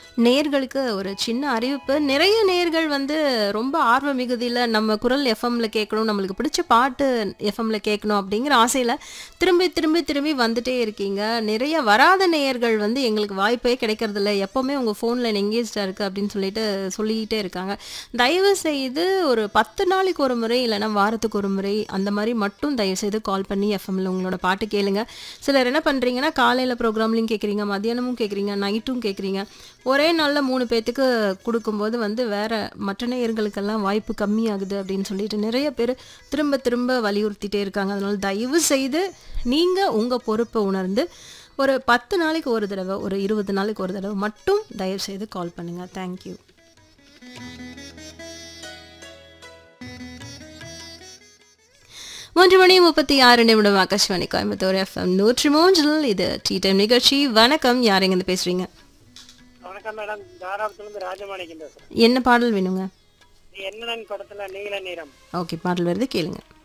நேர்களுக்கு ஒரு சின்ன அறிவிப்பு நிறைய நேர்கள் வந்து ரொம்ப ஆர்வ மிகுதியில் நம்ம குரல் எஃப்எம்ல கேட்கணும் நம்மளுக்கு பிடிச்ச பாட்டு எஃப்எம்ல கேட்கணும் அப்படிங்கிற ஆசையில் திரும்பி திரும்பி திரும்பி வந்துட்டே இருக்கீங்க நிறைய வராத நேயர்கள் வந்து எங்களுக்கு வாய்ப்பே கிடைக்கிறதில்ல எப்போவுமே உங்கள் ஃபோனில் எங்கேஜாக இருக்குது அப்படின்னு சொல்லிட்டு சொல்லிக்கிட்டே இருக்காங்க தயவு செய்து ஒரு பத்து நாளைக்கு ஒரு முறை இல்லைன்னா வாரத்துக்கு ஒரு முறை அந்த மாதிரி மட்டும் தயவு செய்து கால் பண்ணி எஃப்எம்ல உங்களோட பாட்டு கேளுங்க சிலர் என்ன பண்ணுறீங்கன்னா காலையில் ப்ரோக்ராம்லையும் கேட்குறீங்க மதியானமும் கேட்குறீங்க நைட்டும் கேட்குறீங்க ஒரே நாளில் மூணு பேர்த்துக்கு கொடுக்கும்போது வந்து வேற மற்ற நேயர்களுக்கெல்லாம் வாய்ப்பு கம்மியாகுது அப்படின்னு சொல்லிட்டு நிறைய பேர் திரும்ப திரும்ப வலியுறுத்திட்டே இருக்காங்க அதனால தயவு செய்து நீங்கள் உங்கள் பொறுப்பை உணர்ந்து ஒரு பத்து நாளைக்கு ஒரு தடவை ஒரு இருபது நாளைக்கு ஒரு தடவை மட்டும் தயவு செய்து கால் பண்ணுங்கள் தேங்க்யூ மூன்று மணி முப்பத்தி ஆறு நிமிடம் ஆகாஷ்வாணி கோயம்புத்தூர் எஃப்எம் நூற்றி மூன்றில் இது டீ டைம் நிகழ்ச்சி வணக்கம் யார் எங்கேருந்து பேசுறீங்க வணக்கம் மேடம் தாராபுரத்துலேருந்து ராஜமாணிக்கம் பேசுறேன் என்ன பாடல் வேணுங்க என்னன்னு படத்துல நீல நிறம் ஓகே பாடல் வருது கேளுங்க